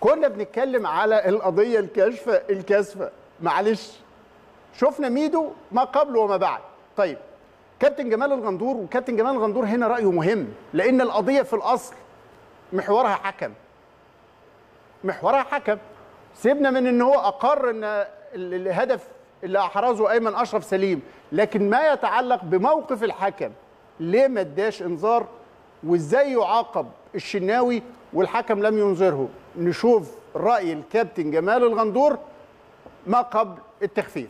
كنا بنتكلم على القضيه الكاشفه الكاسفه معلش شفنا ميدو ما قبل وما بعد طيب كابتن جمال الغندور وكابتن جمال الغندور هنا رايه مهم لان القضيه في الاصل محورها حكم محورها حكم سيبنا من ان هو اقر ان ال- الهدف اللي احرزه ايمن اشرف سليم لكن ما يتعلق بموقف الحكم ليه ما اداش انذار وازاي يعاقب الشناوي والحكم لم ينذره نشوف راي الكابتن جمال الغندور ما قبل التخفيف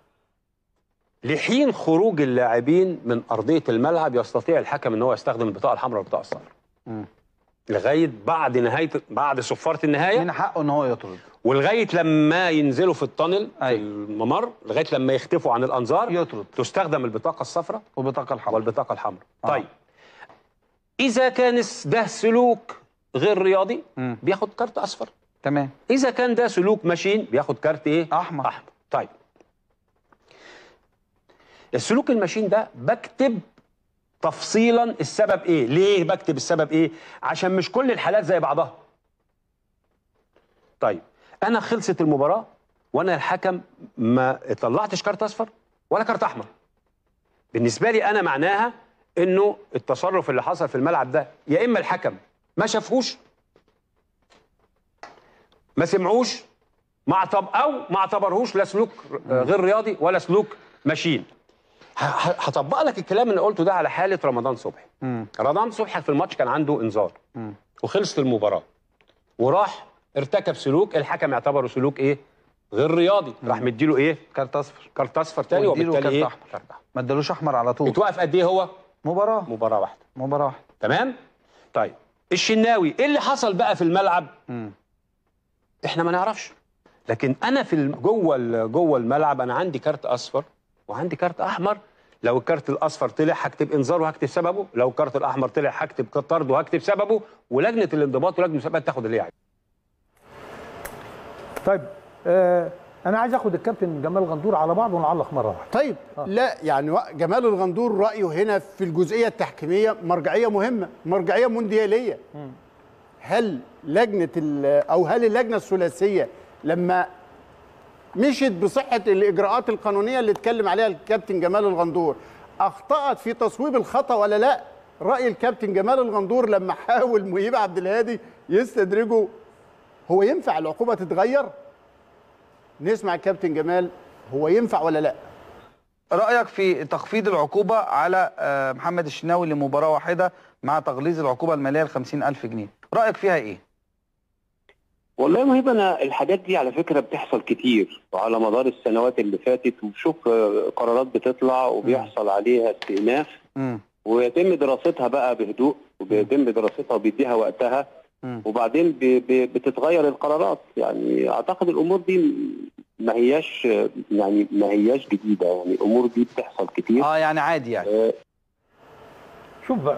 لحين خروج اللاعبين من ارضيه الملعب يستطيع الحكم ان هو يستخدم البطاقه الحمراء والبطاقه الصفراء لغايه بعد نهايه بعد صفاره النهايه من حقه ان هو يطرد ولغايه لما ينزلوا في التانل في أيوة. الممر لغايه لما يختفوا عن الانظار يطرد. تستخدم البطاقه الصفراء وبطاقه الحمراء والبطاقه الحمراء آه. طيب اذا كان ده سلوك غير رياضي مم. بياخد كارت اصفر تمام اذا كان ده سلوك ماشين بياخد كارت ايه أحمر. احمر طيب السلوك الماشين ده بكتب تفصيلا السبب ايه ليه بكتب السبب ايه عشان مش كل الحالات زي بعضها طيب انا خلصت المباراه وانا الحكم ما طلعتش كارت اصفر ولا كارت احمر بالنسبه لي انا معناها انه التصرف اللي حصل في الملعب ده يا اما الحكم ما شافهوش ما سمعوش ما اعتب او ما اعتبرهوش لا سلوك آه، غير رياضي ولا سلوك ماشين ه- ه- هطبق لك الكلام اللي قلته ده على حاله رمضان صبحي مم. رمضان صبحي في الماتش كان عنده انذار مم. وخلصت المباراه وراح ارتكب سلوك الحكم اعتبره سلوك ايه غير رياضي راح مديله ايه كارت اصفر كارت اصفر تاني واديله وبالتالي كارت ايه أحمر. كارت احمر ما ادالوش احمر على طول اتوقف قد ايه هو مباراه مباراه واحده مباراه واحده تمام طيب الشناوي ايه اللي حصل بقى في الملعب مم. احنا ما نعرفش لكن انا في ال- جوه ال- جوه الملعب انا عندي كارت اصفر وعندي كارت احمر لو الكارت الاصفر طلع هكتب انذار وهكتب سببه لو الكارت الاحمر طلع هكتب طرد وهكتب سببه ولجنه الانضباط ولجنه المسابقات تاخد اللي هي عايزاه طيب آه انا عايز اخد الكابتن جمال غندور على بعض ونعلق مره واحده طيب لا يعني وا- جمال الغندور رايه هنا في الجزئيه التحكيميه مرجعيه مهمه مرجعيه موندياليه هل لجنه ال- او هل اللجنه الثلاثيه لما مشت بصحه الاجراءات القانونيه اللي اتكلم عليها الكابتن جمال الغندور اخطات في تصويب الخطا ولا لا راي الكابتن جمال الغندور لما حاول مهيب عبد الهادي يستدرجه هو ينفع العقوبه تتغير نسمع الكابتن جمال هو ينفع ولا لا رايك في تخفيض العقوبه على آه، محمد الشناوي لمباراه واحده مع تغليظ العقوبه الماليه ل 50000 جنيه رايك فيها ايه والله يا مهيب انا الحاجات دي على فكره بتحصل كتير وعلى مدار السنوات اللي فاتت وبشوف آه، قرارات بتطلع وبيحصل عليها استئناف مم. ويتم دراستها بقى بهدوء وبيتم دراستها وبيديها وقتها مم. وبعدين ب- ب- بتتغير القرارات يعني اعتقد الامور دي ما هياش يعني ما هياش جديده يعني الامور دي بتحصل كتير اه يعني عادي يعني آه، شوف بقى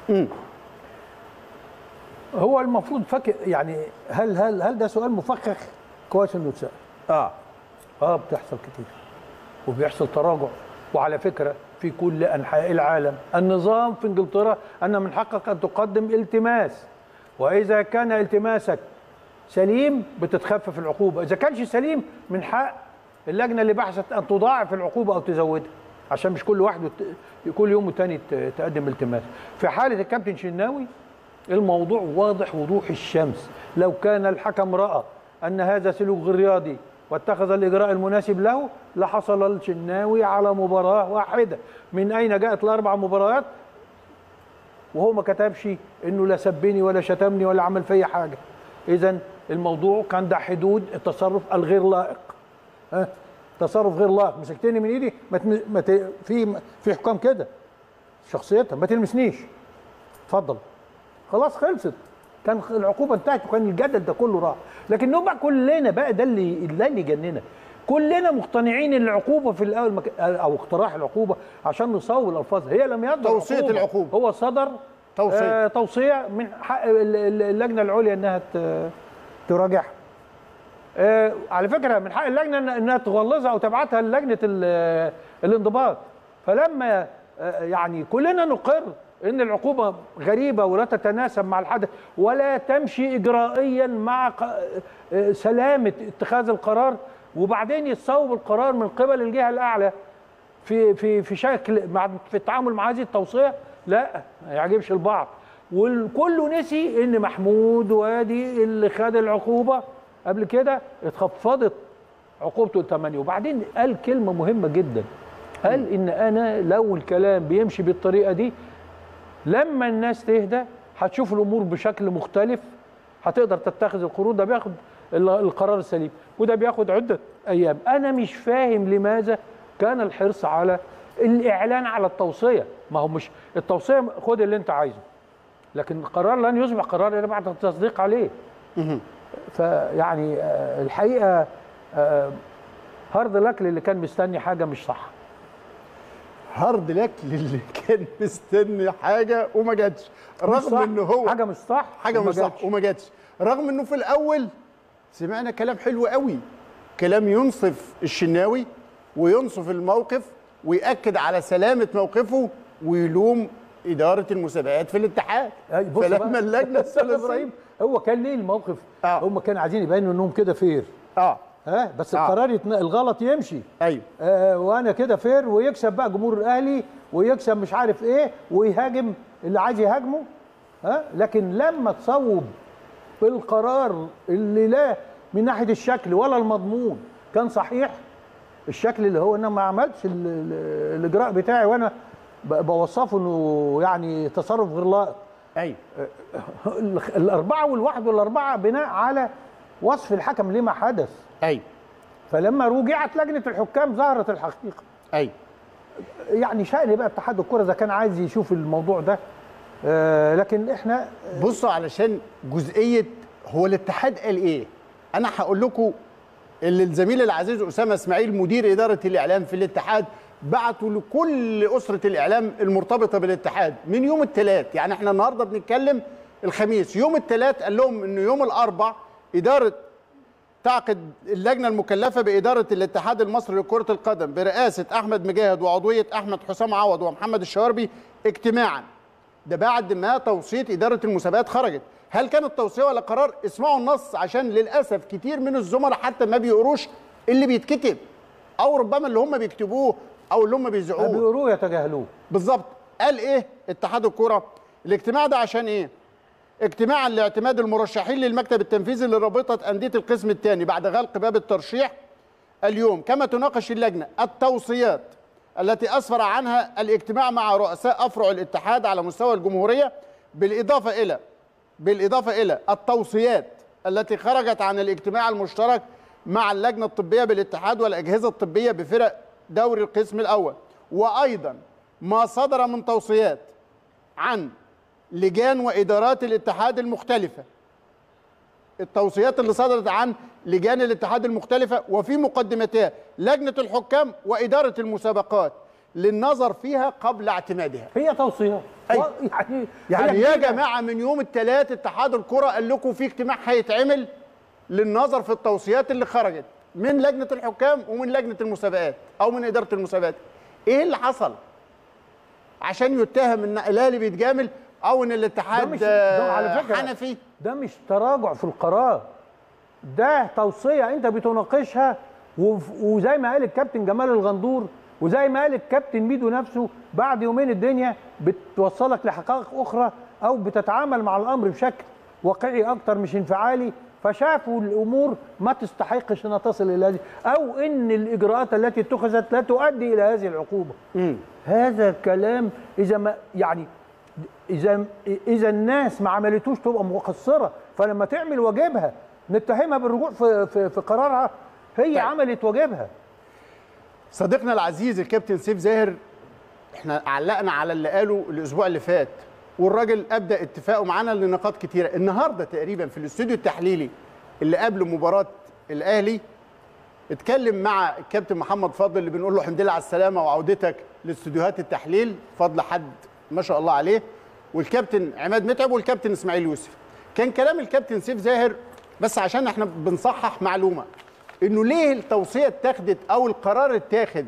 هو المفروض فك يعني هل هل هل ده سؤال مفخخ كويس انه اتسال اه اه بتحصل كتير وبيحصل تراجع وعلى فكره في كل انحاء العالم النظام في انجلترا ان من حقك ان تقدم التماس واذا كان التماسك سليم بتتخفف العقوبه اذا كانش سليم من حق اللجنه اللي بحثت ان تضاعف العقوبه او تزودها عشان مش كل واحد وت- كل يوم والتاني ت- تقدم التماس في حاله الكابتن شناوي الموضوع واضح وضوح الشمس لو كان الحكم راى ان هذا سلوك غير رياضي واتخذ الاجراء المناسب له لحصل الشناوي على مباراه واحده من اين جاءت الاربع مباريات وهو ما كتبش انه لا سبني ولا شتمني ولا عمل فيا حاجه اذا الموضوع كان ده حدود التصرف الغير لائق ها تصرف غير لائق مسكتني من ايدي ما تم... ما ت... في في حكام كده شخصيتها ما تلمسنيش اتفضل خلاص خلصت كان العقوبه انتهت وكان الجدل ده كله راح لكن نبقى كلنا بقى ده اللي ده اللي جننا كلنا مقتنعين ان العقوبه في الاول مك... او اقتراح العقوبه عشان نصوب الالفاظ هي لم يصدر توصية عقوبة. العقوبة. هو صدر توصية. آه توصيه من حق ال- ال- اللجنه العليا انها ت- تراجعها آه على فكره من حق اللجنه إن- انها تغلظها او تبعتها للجنه ال- الانضباط فلما آه يعني كلنا نقر ان العقوبه غريبه ولا تتناسب مع الحدث ولا تمشي اجرائيا مع ق- آه، سلامه اتخاذ القرار وبعدين يتصوب القرار من قبل الجهه الاعلى في في في شكل مع في التعامل مع هذه التوصيه لا ما يعجبش البعض والكل نسي ان محمود وادي اللي خد العقوبه قبل كده اتخفضت عقوبته لثمانية وبعدين قال كلمه مهمه جدا قال ان انا لو الكلام بيمشي بالطريقه دي لما الناس تهدى هتشوف الامور بشكل مختلف هتقدر تتخذ القرار ده بياخد ال- القرار السليم وده بياخد عده ايام انا مش فاهم لماذا كان الحرص على الاعلان على التوصيه ما هو مش التوصيه خد اللي انت عايزه لكن القرار لن يصبح قرار الا بعد التصديق عليه فيعني آه، الحقيقه آه، هارد لك للي كان مستني حاجه مش صح هارد لك للي كان مستني حاجه وما جاتش مش رغم صح. ان هو حاجه مش صح حاجه وما مش صح جاتش. وما جاتش رغم انه في الاول سمعنا كلام حلو قوي كلام ينصف الشناوي وينصف الموقف ويأكد على سلامة موقفه ويلوم إدارة المسابقات في الاتحاد أي بص فلما بقى. اللجنة أستاذ الثلاثية ابراهيم هو كان ليه الموقف آه. هم كانوا عايزين يبينوا انهم كده فير اه ها بس آه. القرار يتن... الغلط يمشي ايوه آه وانا كده فير ويكسب بقى جمهور الاهلي ويكسب مش عارف ايه ويهاجم اللي عايز يهاجمه ها لكن لما تصوب بالقرار اللي لا من ناحيه الشكل ولا المضمون كان صحيح الشكل اللي هو انا ما عملتش ال- ال- الاجراء بتاعي وانا ب- بوصفه انه يعني تصرف غير لائق ايوه ال- الاربعه والواحد والاربعه بناء على وصف الحكم لما حدث ايوه فلما رجعت لجنه الحكام ظهرت الحقيقه ايوه يعني شأن بقى اتحاد الكره اذا كان عايز يشوف الموضوع ده آه لكن احنا بصوا علشان جزئيه هو الاتحاد قال ايه انا هقول لكم اللي الزميل العزيز اسامه اسماعيل مدير اداره الاعلام في الاتحاد بعتوا لكل اسره الاعلام المرتبطه بالاتحاد من يوم الثلاث يعني احنا النهارده بنتكلم الخميس يوم الثلاث قال لهم انه يوم الاربع اداره تعقد اللجنه المكلفه باداره الاتحاد المصري لكره القدم برئاسه احمد مجاهد وعضويه احمد حسام عوض ومحمد الشواربي اجتماعا ده بعد ما توصيه اداره المسابقات خرجت هل كانت توصيه ولا قرار اسمعوا النص عشان للاسف كتير من الزملاء حتى ما بيقروش اللي بيتكتب او ربما اللي هم بيكتبوه او اللي هم بيذيعوه بيقولوا يتجاهلوه بالظبط قال ايه اتحاد الكوره الاجتماع ده عشان ايه اجتماعا لاعتماد المرشحين للمكتب التنفيذي لرابطه انديه القسم الثاني بعد غلق باب الترشيح اليوم كما تناقش اللجنه التوصيات التي اسفر عنها الاجتماع مع رؤساء افرع الاتحاد على مستوى الجمهوريه بالاضافه الى بالاضافه الى التوصيات التي خرجت عن الاجتماع المشترك مع اللجنه الطبيه بالاتحاد والاجهزه الطبيه بفرق دوري القسم الاول وايضا ما صدر من توصيات عن لجان وادارات الاتحاد المختلفه التوصيات اللي صدرت عن لجان الاتحاد المختلفه وفي مقدمتها لجنه الحكام واداره المسابقات للنظر فيها قبل اعتمادها هي توصيات أي. و- يعني يعني هي يا جديدة. جماعه من يوم الثلاث اتحاد الكره قال لكم في اجتماع هيتعمل للنظر في التوصيات اللي خرجت من لجنه الحكام ومن لجنه المسابقات او من اداره المسابقات ايه اللي حصل عشان يتهم ان الاهلي بيتجامل او ان ده الاتحاد مش ده على آه، فكره حنفي ده مش تراجع في القرار ده توصيه انت بتناقشها وف- وزي ما قال الكابتن جمال الغندور وزي ما قال الكابتن ميدو نفسه بعد يومين الدنيا بتوصلك لحقائق اخرى او بتتعامل مع الامر بشكل واقعي اكتر مش انفعالي فشافوا الامور ما تستحقش انها تصل الى هذه او ان الاجراءات التي اتخذت لا تؤدي الى هذه العقوبه هذا كلام اذا ما يعني اذا اذا الناس ما عملتوش تبقى مقصره فلما تعمل واجبها نتهمها بالرجوع في في, في قرارها هي طيب. عملت واجبها صديقنا العزيز الكابتن سيف زاهر احنا علقنا على اللي قاله الاسبوع اللي فات والراجل ابدا اتفاقه معانا لنقاط كتيره النهارده تقريبا في الاستوديو التحليلي اللي قبل مباراه الاهلي اتكلم مع الكابتن محمد فضل اللي بنقول له الحمد لله على السلامه وعودتك لاستوديوهات التحليل فضل حد ما شاء الله عليه والكابتن عماد متعب والكابتن اسماعيل يوسف كان كلام الكابتن سيف زاهر بس عشان احنا بنصحح معلومه انه ليه التوصيه اتخذت او القرار اتاخد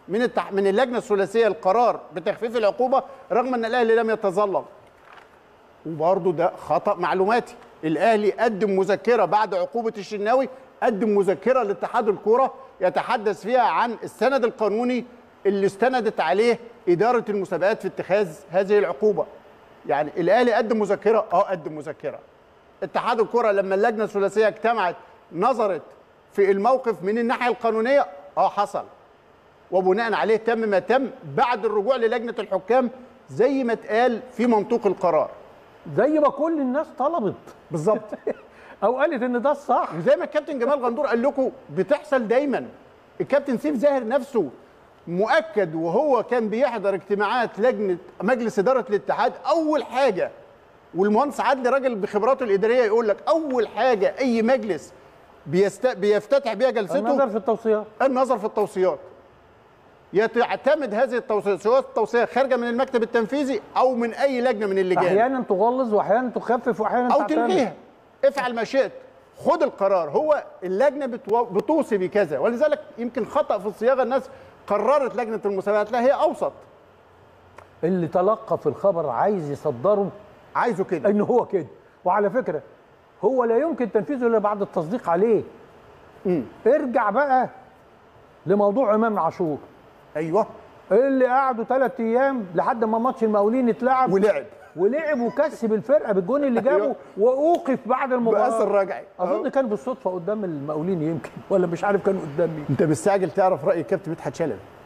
من التح... من اللجنه الثلاثيه القرار بتخفيف العقوبه رغم ان الاهلي لم يتظلم وبرضه ده خطا معلوماتي الاهلي قدم مذكره بعد عقوبه الشناوي قدم مذكره لاتحاد الكوره يتحدث فيها عن السند القانوني اللي استندت عليه اداره المسابقات في اتخاذ هذه العقوبه يعني الاهلي قدم مذكره اه قدم مذكره اتحاد الكره لما اللجنه الثلاثيه اجتمعت نظرت في الموقف من الناحيه القانونيه اه حصل وبناء عليه تم ما تم بعد الرجوع للجنه الحكام زي ما اتقال في منطوق القرار زي ما كل الناس طلبت بالظبط او قالت ان ده الصح وزي ما الكابتن جمال غندور قال لكم بتحصل دايما الكابتن سيف زاهر نفسه مؤكد وهو كان بيحضر اجتماعات لجنه مجلس اداره الاتحاد اول حاجه والمهندس عدلي راجل بخبراته الاداريه يقول لك اول حاجه اي مجلس بيست... بيفتتح بيها جلسته النظر في التوصيات النظر في التوصيات يعتمد هذه التوصيات سواء التوصيه خارجه من المكتب التنفيذي او من اي لجنه من اللجان احيانا تغلظ واحيانا تخفف واحيانا او تعتمد. تلغيها افعل ما شئت خد القرار هو اللجنه بتو... بتوصي بكذا ولذلك يمكن خطا في الصياغه الناس قررت لجنه المسابقات لا هي اوسط اللي تلقى في الخبر عايز يصدره عايزه كده ان هو كده وعلى فكره هو لا يمكن تنفيذه الا بعد التصديق عليه مم. ارجع بقى لموضوع امام عاشور ايوه اللي قعدوا ثلاث ايام لحد ما ماتش المقاولين اتلعب ولعب ولعب وكسب الفرقه بالجون اللي جابه أيوة. واوقف بعد المباراه باثر رجعي اظن كان بالصدفه قدام المقاولين يمكن ولا مش عارف كان قدام مين انت مستعجل تعرف راي كابتن مدحت شلبي